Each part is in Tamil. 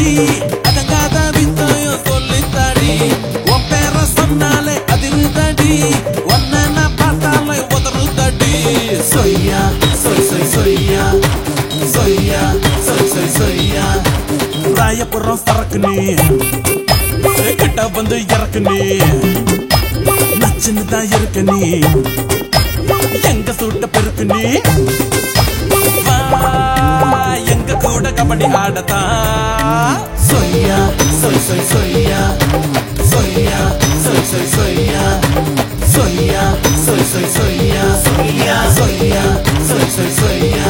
தடி அடங்காத வித்தயம் சொல்லித்தாடி உன் பேர சொன்னாலே அதிருதடி உன்னை நான் பார்த்தாலே உதறுதடி சொய்யா சொய் சொய் சொய்யா சொய்யா சொய் சொய் சொய்யா ராயபுரம் சரக்கு நீ கிட்ட வந்து இறக்கு நீ நச்சுன்னு தான் இருக்கு நீ எங்க சூட்ட பெருக்கு நீ வா, எங்க கூட கபடி ஆடத்தா சொய்யா சொய் சொய் சொய்யா சொய்யா சொய் சொய் சொய்யா சொய்யா சொய் சொய் சொய்யா சொய்யா சொய்யா சொய் சொய் சொய்யா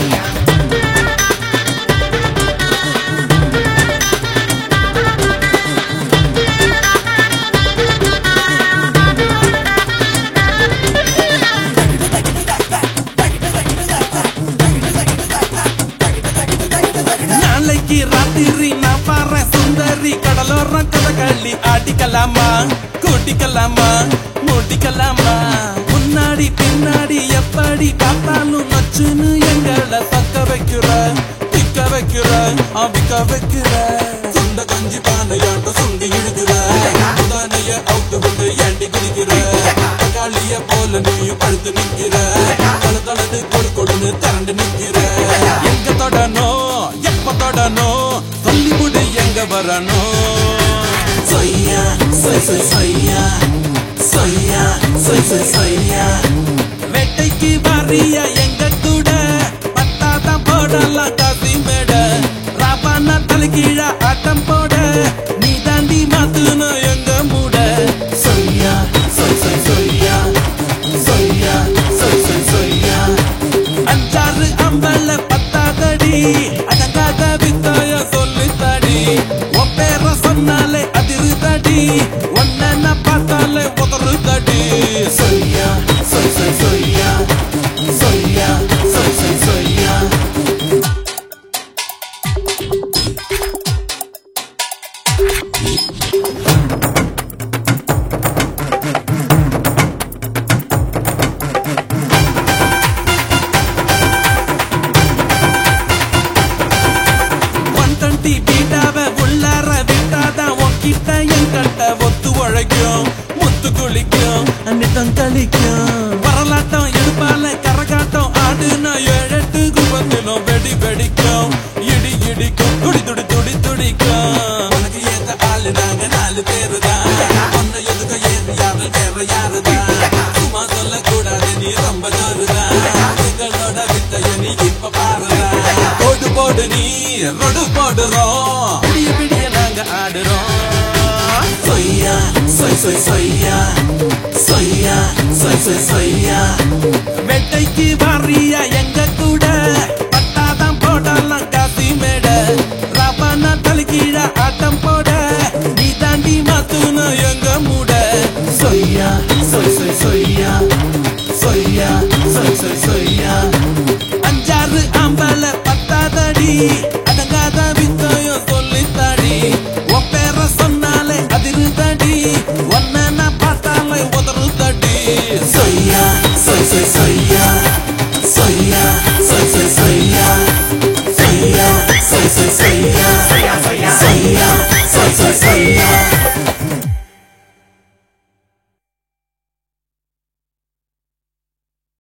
நாளைக்கு ராத்திரி நான் பாரு சுந்தரி கடலோரம் கதகளி ஆடிக்கலாமா கூட்டிக்கலாமா மூட்டிக்கலாமா முன்னாடி பின்னாடி எப்படி பார்த்தாலும் நச்சுன்னு எங்களை தக்க வைக்கிற திக்க வைக்கிற அவிக்க வைக்கிற சுண்ட கஞ்சி பானையாட்டம் சுண்டி இழுக்கிற தானைய அவுத்து விட்டு ஏண்டி குதிக்கிற தக்காளிய போல நீயும் பழுத்து நிக்கிற தல தலது கொடு கொடுன்னு திரண்டு நிக்கிற எங்க தொடணும் எப்ப தொடணும் சொல்லி முடி எங்க வரணும் சொய்யா சொய் சொய் சொய்யா சொய்யா சொய் சொய் சொய்யா வேட்டைக்கு வாரியா எங்க கூட பத்தாதான் போடலாம் காசி மேட ராபானா தலைகீழ ஆட்டம் போட நீ தாண்டி மாத்துன எங்க மூட சொய்யா சொய் சொய் சொய்யா சொய்யா சொய் சொய் சொய்யா அஞ்சாறு அம்பல பத்தாதடி அடங்காத வித்தாய சொல்லித்தாடி உன் பேர சொன்னாலே அதிருதடி உன்னை நான் பார்த்தாலே உதறுதடி சொய்யா சொய் சொய் சொய்யா சொய்யா சொய் சொய் சொய்யா ஒன் டுவெண்ட்டி பீட்டாவ உள்ளார விட்டாதான் உன்கிட்ட என்கிட்ட ஒத்து உழைக்கும் முத்து குளிக்கும் அன்னிட்டம் கழிக்கும் வரலாட்டம் இடுப்பால கரகாட்டம் ஆடுனா ஏழெட்டு குபத்திலும் வெடி வெடிக்கும் இடி இடிக்கும் துடி துடி துடி துடிக்கும் உனக்கு ஏத்த ஆளு நாங்க நாலு பேருதான் உன்னை எதுக்க ஏறியாமல் வேற யாருதான் சும்மா சொல்லக்கூடாது நீ ரொம்ப ஜோருதான் எங்களோட வித்தைய நீ இப்ப பாருதான் போடு போடு நீ ரொடு போடுறோம் பிடிய பிடிய நாங்க ஆடுறோம் சொய்யா சொய் சொய் சொய்யா சொய்யா சொய் சொய் சொய்யா வெட்டைக்கு வாரியா எங்க கூட பட்டாதான் போடலாம் காசி மேட ராபானா தலைகீழ ஆட்டம் போட நீ தாண்டி மாத்துன எங்க மூட சொய்யா சொய் சொய் சொய்யா சொய்யா சொய் சொய் சொய்யா அஞ்சாறு ஆம்பல பத்தாதடி அடங்காத வித்தயம் சொல்லித்தாடி உன் பேர சொன்னாலே அதிருதடி உன்னை நான் பார்த்தாலே உதறுதடி சொய்யா சொய் சொய் சொய்யா சொய்யா சொய் சொய் சொய்யா சொய்யா சொய் சொய் சொய்யா சொய்யா சொய் சொய் சொய்யா